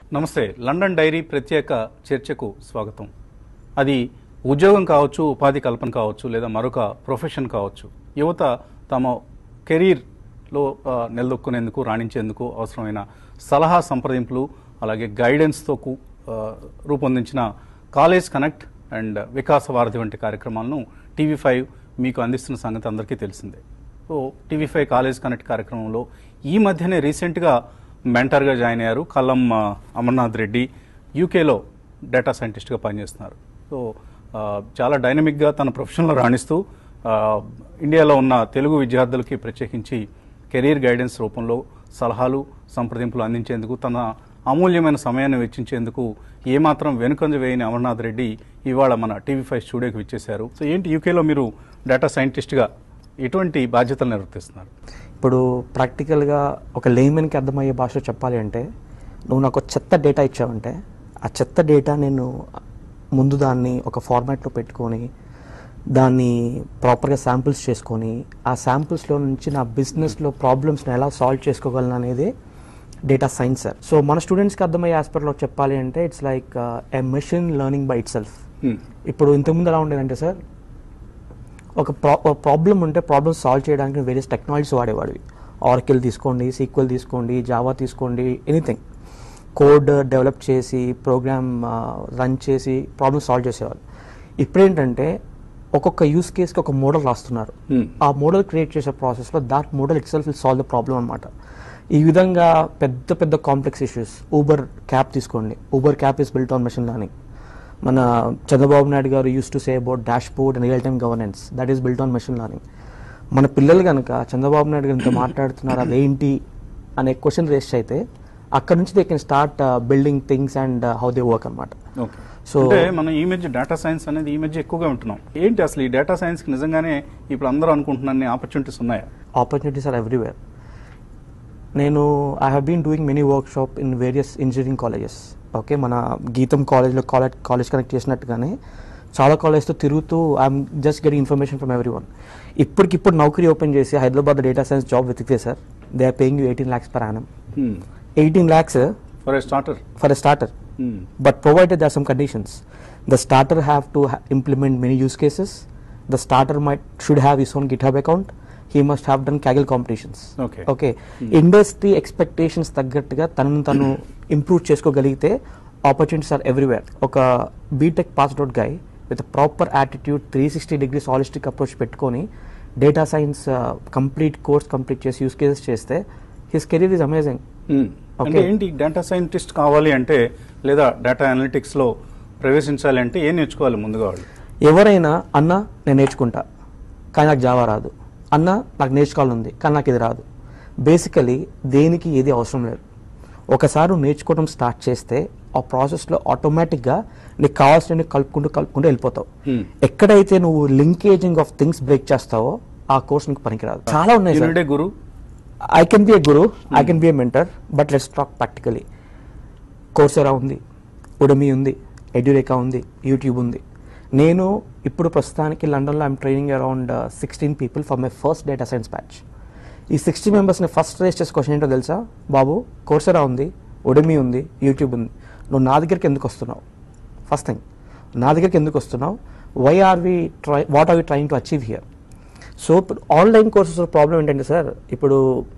నమస్తే London dairy ప్రత్యేక చర్చకు స్వాగతం అది ఉద్యోగం కావచ్చు ఉపాధి కల్పన కావచ్చు లేదా మరొక ప్రొఫెషన్ కావచ్చు యువత తమ కెరీర్లో ఆ, నిలదొక్కునేందుకు రాణించేందుకు అవసరమైన సలహా సంప్రదింపులు అలాగే గైడెన్స్తో కు- ఆ, రూపొందించిన కాలేజ్ కనెక్ట్ అండ్ వికాస వారధి వంటి కార్యక్రమాలను టీవీ ఫైవ్ మీకు అందిస్తున్న సంగతి అందరికీ తెలిసిందే so TV five college connect కార్యక్రమంలో ఈ మధ్యనే రీసెంట్గా మెంటర్గా జాయిన్ అయ్యారు కల్లం ఆ, అమర్నాథ్ రెడ్డి యూకేలో డేటా సైంటిస్ట్గా పనిచేస్తున్నారు సో ఆ, చాలా డైనమిక్గా తన ప్రొఫెషన్లో రాణిస్తూ ఆ, ఇండియాలో ఉన్న తెలుగు విద్యార్థులకి ప్రత్యేకించి కెరీర్ గైడెన్స్ రూపంలో సలహాలు సంప్రదింపులు అందించేందుకు తన అమూల్యమైన సమయాన్ని వెచ్చించేందుకు ఏమాత్రం వెనుకంజ వేయని అమర్నాథ్ రెడ్డి ఇవాళ మన టీవీ ఫైవ్ స్టూడియోకి విచ్చేశారు సో ఏంటి యూకేలో మీరు డేటా సైంటిస్ట్గా ఎటువంటి బాధ్యతలు నిర్వర్తిస్తున్నారు ఇప్పుడు ప్రాక్టికల్గా ఒక లేమెన్కి అర్థమయ్యే భాషలో చెప్పాలి అంటే నువ్వు నాకు ఒక చెత్త డేటా ఇచ్చావంటే ఆ చెత్త డేటా నేను ముందు దాన్ని ఒక ఫార్మాట్లో పెట్టుకొని దాన్ని ప్రాపర్గా శాంపిల్స్ చేసుకొని ఆ శాంపిల్స్లో నుంచి నా బిజినెస్లో ప్రాబ్లమ్స్ని ఎలా సాల్వ్ చేసుకోగలను అనేది డేటా సైన్స్ సార్ సో మన స్టూడెంట్స్కి అర్థమయ్యే ఆస్పెక్ట్లో చెప్పాలి అంటే it's like a machine learning by itself ఇప్పుడు ఇంతకుముందు ఎలా ఉండేదంటే సార్ ఒక ప్రా ప్రాబ్లం ఉంటే ప్రాబ్లమ్ సాల్వ్ చేయడానికి వేరియస్ టెక్నాలజీస్ వాడేవాడివి ఆర్కిల్ తీసుకోండి సీక్వెల్ తీసుకోండి జావా తీసుకోండి ఎనీథింగ్ కోడ్ డెవలప్ చేసి ప్రోగ్రామ్ రన్ చేసి ప్రాబ్లమ్ సాల్వ్ చేసేవాళ్ళు ఇప్పుడేంటంటే ఒక్కొక్క యూస్ కేస్కి ఒక మోడల్ రాస్తున్నారు Hmm. ఆ మోడల్ క్రియేట్ చేసే ప్రాసెస్లో that model itself will solve the problem అనమాట ఈ విధంగా పెద్ద పెద్ద కాంప్లెక్స్ ఇష్యూస్ ఊబర్ క్యాబ్ తీసుకోండి Uber cab is built on machine learning మన Chandrababu Naidu garu used to say about dashboard and real time governance that is built on machine learning మన పిల్లలు కనుక చంద్రబాబు నాయుడు గారు ఇంత మాట్లాడుతున్నారు అదేంటి అనే క్వశ్చన్ రేస్ అయితే అక్కడ నుంచి they can start building things and how they work అనమాట ఓకే So- అంటే మనం ఈ మధ్య డేటా సైన్స్ అనేది ఈ మధ్య ఎక్కువగా ఉంటున్నాం ఏంటి అసలు ఈ డేటా సైన్స్కి నిజంగానే ఇప్పుడు అందరూ అనుకుంటున్న ఆపర్చునిటీస్ ఉన్నాయా ఆపర్చునిటీస్ ఆర్ ఎవ్రీవేర్ నేను I have been doing many workshop in various engineering colleges okay మన గీతం కాలేజ్లో కాలేజ్ కాలేజ్ కనెక్ట్ చేసినట్టుగానే చాలా కాలేజ్తో తిరుగుతూ I'm just getting information from everyone ఇప్పటికిప్పుడు నౌకరీ ఓపెన్ చేసి హైదరాబాద్ డేటా సైన్స్ జాబ్ వెతికితే sir they are paying you eighteen lakhs per annum eighteen lakhs for a starter for a starter but provided there are some conditions the starter have to ha- implement many use cases the starter might should have his own github account he must have done kaggle competitions Okay. Okay industry expectations తగ్గట్టుగా తనను తను improve చేసుకోగలిగితే opportunities are everywhere ఒక BTech passed out guy with proper attitude three sixty degrees holistic approach పెట్టుకొని data science complete course complete చేసి use cases చేస్తే his career is amazing అంటే Okay. ఏంటి డేటా సైంటిస్ట్ కావాలి అంటే లేదా డేటా అనలిటిక్స్లో ప్రవేశించాలి అంటే ఏం నేర్చుకోవాలి ముందుగా వాళ్ళు ఎవరైనా అన్న నేను నేర్చుకుంటా కానీ నాకు జావా రాదు అన్న నాకు నేర్చుకోవాలని కానీ నాకు ఇది రాదు బేసికలీ దేనికి ఏది అవసరం లేదు ఒకసారి నువ్వు నేర్చుకోవడం స్టార్ట్ చేస్తే ఆ ప్రాసెస్లో ఆటోమేటిక్గా నీకు కావాల్సిన కలుపుకుంటూ కలుపుకుంటూ వెళ్ళిపోతావు Hmm. ఎక్కడైతే నువ్వు లింకేజింగ్ ఆఫ్ థింగ్స్ బ్రేక్ చేస్తావో ఆ కోర్స్ నీకు పనికిరాదు చాలా ఉన్నాయి సార్ యూనిడే guru I can be a guru I can be a mentor but let's talk practically Coursera ఉంది ఉడమి ఉంది ఎడ్యురేకా ఉంది యూట్యూబ్ ఉంది నేను ఇప్పుడు ప్రస్తుతానికి లండన్లో I'm training around sixteen people for my first data science batch ఈ సిక్స్టీ మెంబర్స్ని ఫస్ట్ రేస్ చేసే క్వశ్చన్ ఏంటో తెలుసా బాబు కోర్సెరా ఉంది ఉడమి ఉంది యూట్యూబ్ ఉంది నువ్వు నా దగ్గరికి ఎందుకు వస్తున్నావు ఫస్ట్ థింగ్ నా దగ్గరికి ఎందుకు వస్తున్నావు why are we try what are we trying to achieve here so ఇప్పుడు ఆన్లైన్ కోర్సెస్ ప్రాబ్లం ఏంటంటే సార్ ఇప్పుడు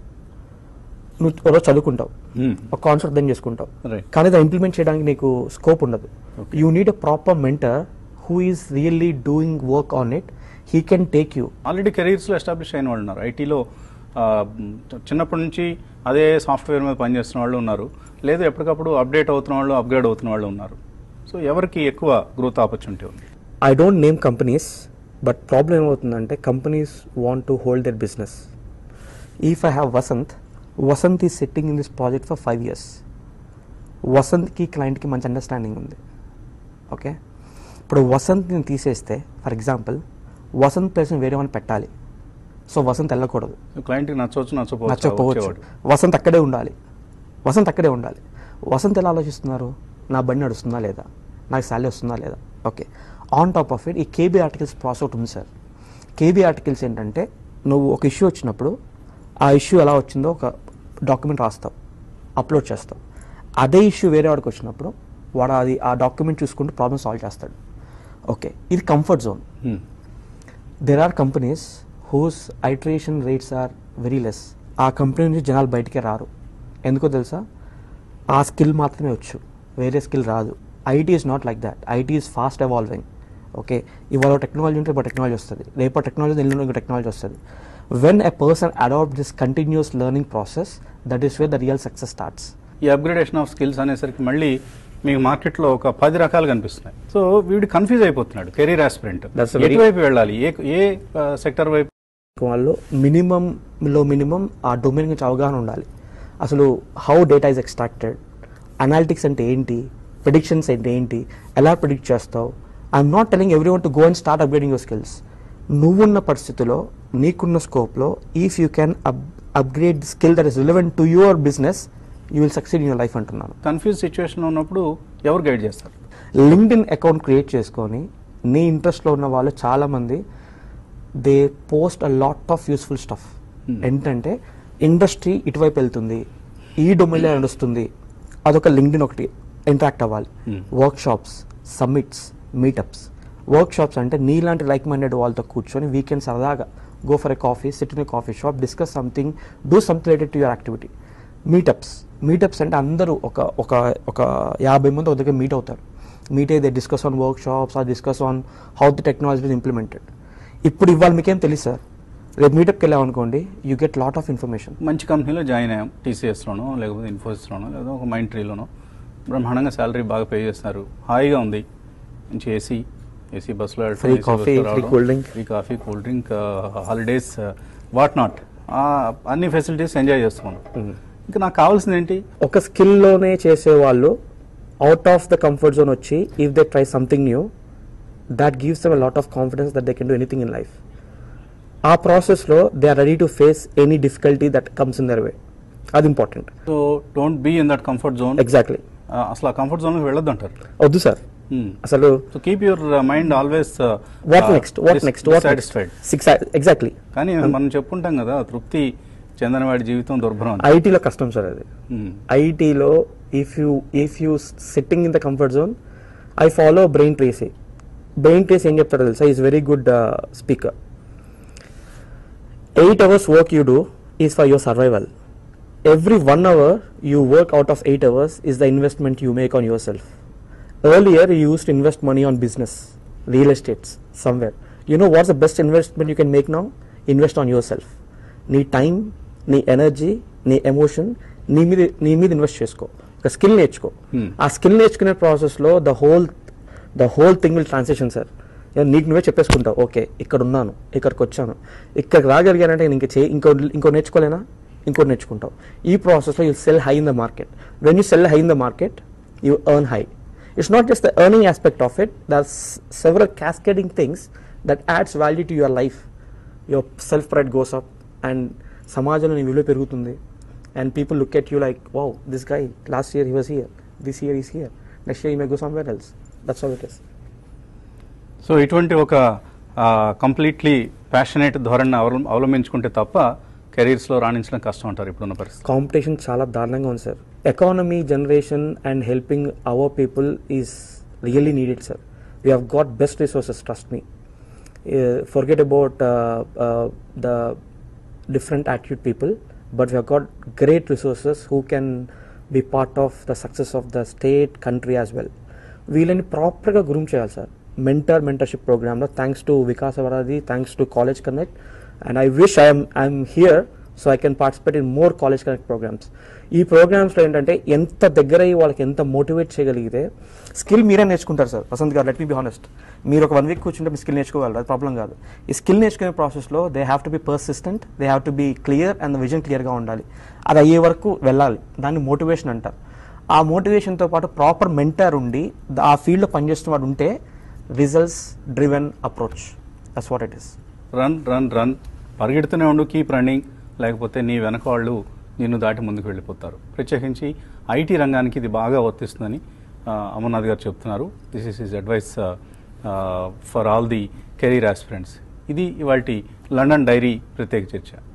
నువ్వు ఒక రోజు చదువుకుంటావు Hmm. ఒక కాన్సెప్ట్ అర్థం చేసుకుంటావు Right. కానీ అది ఇంప్లిమెంట్ చేయడానికి నీకు స్కోప్ ఉండదు you need a proper mentor who is really doing work on it he can take you already కెరీర్స్లో ఎస్టాబ్లిష్ అయిన వాళ్ళు ఉన్నారు ఐటీలో చిన్నప్పటి నుంచి అదే సాఫ్ట్వేర్ మీద పనిచేస్తున్న వాళ్ళు ఉన్నారు లేదా ఎప్పటికప్పుడు అప్డేట్ అవుతున్న వాళ్ళు అప్గ్రేడ్ అవుతున్న వాళ్ళు ఉన్నారు సో ఎవరికి ఎక్కువ గ్రోత్ ఆపర్చునిటీ ఉంది I don't name companies but problem ఏమవుతుందంటే companies want to hold their business if I have Vasant Vasant ఈ sitting in this project for five years వసంత్కి క్లయింట్కి మంచి అండర్స్టాండింగ్ ఉంది ఓకే ఇప్పుడు వసంత్ని తీసేస్తే ఫర్ ఎగ్జాంపుల్ వసంత్ ప్లేస్ని వేరే వాళ్ళని పెట్టాలి సో వసంత్ వెళ్ళకూడదు క్లయింట్కి నచ్చవచ్చు నచ్చకపోవచ్చు నచ్చకపోవచ్చు వచ్చేవాడు. వసంత్ అక్కడే ఉండాలి వసంత్ అక్కడే ఉండాలి వసంత్ ఎలా ఆలోచిస్తున్నారు నా బండి నడుస్తుందా లేదా నాకు శాలరీ వస్తుందా లేదా okay on top of it ఈ కేబీ ఆర్టికల్స్ ప్రాసెస్ ఒకటి ఉంది సార్ కేబీ ఆర్టికల్స్ ఏంటంటే నువ్వు ఒక ఇష్యూ వచ్చినప్పుడు ఆ ఇష్యూ ఎలా వచ్చిందో ఒక డాక్యుమెంట్ రాస్తావు అప్లోడ్ చేస్తావు అదే ఇష్యూ వేరే వాడికి వచ్చినప్పుడు వాడు అది ఆ డాక్యుమెంట్ చూసుకుంటూ ప్రాబ్లమ్ సాల్వ్ చేస్తాడు ఓకే ఇది comfort zone Hmm. There are companies whose attrition rates are very less ఆ కంపెనీ నుంచి జనాలు బయటికే రారు ఎందుకో తెలుసా ఆ స్కిల్ మాత్రమే వచ్చు వేరే స్కిల్ రాదు IT is not like that IT is fast evolving okay ఇవాళ టెక్నాలజీ ఉంటే ఇప్పుడు టెక్నాలజీ వస్తుంది రేపు టెక్నాలజీ ఎల్లుండి ఇంకో టెక్నాలజీ వస్తుంది when a person adapt this continuous learning process that is way the real success starts ఈ అప్గ్రేడేషన్ ఆఫ్ స్కిల్స్ అనేసరికి మళ్ళీ మీకు మార్కెట్లో ఒక పది రకాలు కనిపిస్తున్నాయి సో వీడు కన్ఫ్యూజ్ అయిపోతున్నాడు career aspirant That's a very- ఎటువైపు వెళ్ళాలి ఏ ఏ సెక్టర్ వైపు వాళ్ళు మినిమంలో మినిమం ఆ డొమైన్ గురించి అవగాహన ఉండాలి అసలు how data is extracted analytics అంటే ఏంటి ప్రిడిక్షన్స్ అంటే ఏంటి ఎలా ప్రిడిక్ట్ చేస్తావు I'm not telling everyone to go and start upgrading your skills నువ్వున్న పరిస్థితిలో నీకున్న స్కోప్లో if you can upgrade skill that is relevant to your business you will succeed in your life అంటున్నాను confuse situation ఉన్నప్పుడు ఎవరు guide చేస్తారు linked in account create చేసుకొని నీ ఇంట్రెస్ట్లో ఉన్న వాళ్ళు చాలామంది they post a lot of useful stuff Hmm. ఏంటంటే ఇండస్ట్రీ ఇటువైపు వెళ్తుంది ఈ డొమైన్లో నడుస్తుంది అదొక లింక్డ్ ఒకటి ఇంటరాక్ట్ అవ్వాలి Hmm. Workshops summits meetups workshops అంటే నీలాంటి లైక్ మైండెడ్ వాళ్ళతో కూర్చొని వీకెండ్ సరదాగా go for a coffee sit in coffee shop discuss something do something related to your activity meetups meetups అంటే అందరూ ఒక ఒక ఒక యాభై మంది ఒక దగ్గర మీట్ అవుతారు మీట్ అయితే discuss on workshops or discuss on how the technology is implemented ఇప్పుడు ఇవాళ మీకేం తెలుసు సార్ రేపు మీటప్కి వెళ్ళాం అనుకోండి you get lot of information మంచి కంపెనీలో జాయిన్ అయ్యాం టీసీఎస్లోనో లేకపోతే ఇన్ఫోసిస్లోనో లేదా ఒక మైండ్ ట్రీలోనో బ్రహ్మాండంగా శాలరీ బాగా పే చేస్తున్నారు హాయిగా ఉంది మంచి ఏసీ ఏసీ బస్సులో వెళ్ళటం, Free AC coffee, బస్సులో free రావడం, cool drink. Free coffee cool drink holidays what not అన్ని ఫెసిలిటీస్ ఎంజాయ్ చేస్తున్నాం ఇంకా నాకు కావాల్సింది ఏంటి ఒక స్కిల్లోనే చేసే వాళ్ళు out of the comfort zone వచ్చి if they try something new that gives them lot of confidence that they can do anything in life ఆ ప్రాసెస్లో they are ready to face any difficulty that comes in their way అది important so don't be in that comfort zone exactly అసలు ఆ comfort జోన్కి వెళ్ళొద్దు అంటారు వద్దు sir అసలు so keep your mind always what next what next what satisfied six exactly కానీ మనం చెప్పుకుంటాం కదా తృప్తి చెందనవాడి జీవితం దుర్భరం అని. ఐటీలో కష్టం సార్ అది Hmm. ఐటీలో if you if you sitting in the comfort zone I follow Brian Tracy Brian Tracy ఏం చెప్తాడో తెలుసా is very good speaker eight hours work you do is for your survival everyone hour you work out of eight hours is the investment you make on yourself earlier you use to invest money on business real estates somewhere you know what's the best investment you can make now invest on yourself నీ time నీ energy నీ emotion నీ మీద నీ మీద invest చేసుకో ఒక skill నేర్చుకో Hmm. ఆ స్కిల్ నేర్చుకునే ప్రాసెస్లో the whole the whole thing will transaction sir నీకు నువ్వే చెప్పేసుకుంటావు ఓకే ఇక్కడ ఉన్నాను ఇక్కడికి వచ్చాను ఇక్కడికి రాగలిగానంటే నేను ఇంక చే ఇంకో ఇంకో నేర్చుకోలేనా ఇంకోటి నేర్చుకుంటావు ఈ ప్రాసెస్లో you sell high in the market when you sell high in the market you earn high it's not just the earning aspect of it their several cascading things that adds value to your life your self pride goes up and సమాజంలో నీ విలువ పెరుగుతుంది and people look at you like wow this guy last year he was here this year is here next year may go somewhere else that's all it is so ఇటువంటి ఒక completely passionate ధోరణి అవలం- అవలంబించుకుంటే తప్ప కెరీర్స్లో రాణించడం కష్టం అంటారు ఇప్పుడున్న పరిస్థితి competition చాలా దారుణంగా ఉంది sir economy generation and helping our people is really needed sir we have got best resources trust me forget about the different attitude people, but we have got great resources who can be part of the success of the state, country as well. వీళ్ళని ప్రాపర్గా groom చేయాలి sir mentor mentorship ప్రోగ్రామ్లో thanks to Vikas అవరాది thanks to college connect and I wish I'm I'm here so I can participate in more college connect programs ఈ ప్రోగ్రామ్స్లో ఏంటంటే ఎంత దగ్గర అయ్యి వాళ్ళకి ఎంత మోటివేట్ చేయగలిగితే స్కిల్ మీరే నేర్చుకుంటారు సార్ వసంత్ గారు లెట్ మీ బి హానెస్ట్ మీరు ఒక వన్ వీక్ కూర్చుంటే మీ స్కిల్ నేర్చుకోగలరు అది ప్రాబ్లం కాదు ఈ స్కిల్ నేర్చుకునే ప్రాసెస్లో they have to be persistent they have to be clear and vision క్లియర్గా ఉండాలి అది అయ్యే వరకు వెళ్ళాలి దాన్ని మోటివేషన్ అంటారు ఆ మోటివేషన్తో పాటు ప్రాపర్ మెంటర్ ఉండి ద- ఆ ఫీల్డ్లో పనిచేస్తున్న వాడు ఉంటే results driven approach that's what it is run run run పరిగెడుతూనే ఉండు కీప్ రన్నింగ్ లేకపోతే నీ వెనక వాళ్ళు నిన్ను దాటి ముందుకు వెళ్ళిపోతారు ప్రత్యేకించి ఐటీ రంగానికి ఇది బాగా వర్తిస్తుందని ఆ, అమర్నాథ్ గారు చెప్తున్నారు this is his advice for all the career aspirants ఇది ఇవాళ లండన్ డైరీ ప్రత్యేక చర్చ